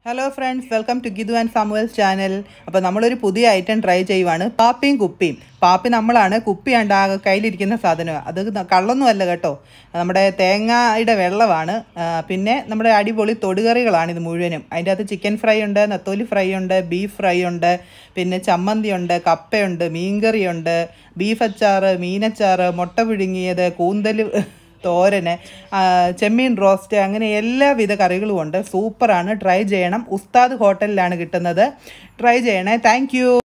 hello friends welcome to Gidu and Samuel's channel അപ്പോൾ നമ്മളൊരു പുതിയ ഐറ്റം ട്രൈ ചെയ്യുവാണ് പാപ്പിയും കുപ്പിയും പാപ്പി നമ്മളാണ് കുപ്പിയാണ്ട് ആ കയ്യിലിരിക്കുന്ന സാധനം അത് ന- കള്ളൊന്നുമല്ല കേട്ടോ നമ്മുടെ തേങ്ങയുടെ വെള്ളമാണ് ആ, പിന്നെ നമ്മുടെ അടിപൊളി തൊടുകറികളാണ് ഇത് മുഴുവനും അതിൻ്റെ അകത്ത് ചിക്കൻ ഫ്രൈ ഉണ്ട് നത്തോലി ഫ്രൈ ഉണ്ട് ബീഫ് ഫ്രൈ ഉണ്ട് പിന്നെ ചമ്മന്തി ഉണ്ട് കപ്പയുണ്ട് മീൻകറിയുണ്ട് ബീഫ് അച്ചാറ് മീനച്ചാറ് മുട്ട പുഴുങ്ങിയത് കൂന്തൽ തോരന് ആ, ചെമ്മീൻ റോസ്റ്റ് അങ്ങനെ എല്ലാവിധ കറികളും ഉണ്ട് സൂപ്പറാണ് ട്രൈ ചെയ്യണം ഉസ്താദ് ഹോട്ടലിലാണ് കിട്ടുന്നത് ട്രൈ ചെയ്യണേ താങ്ക്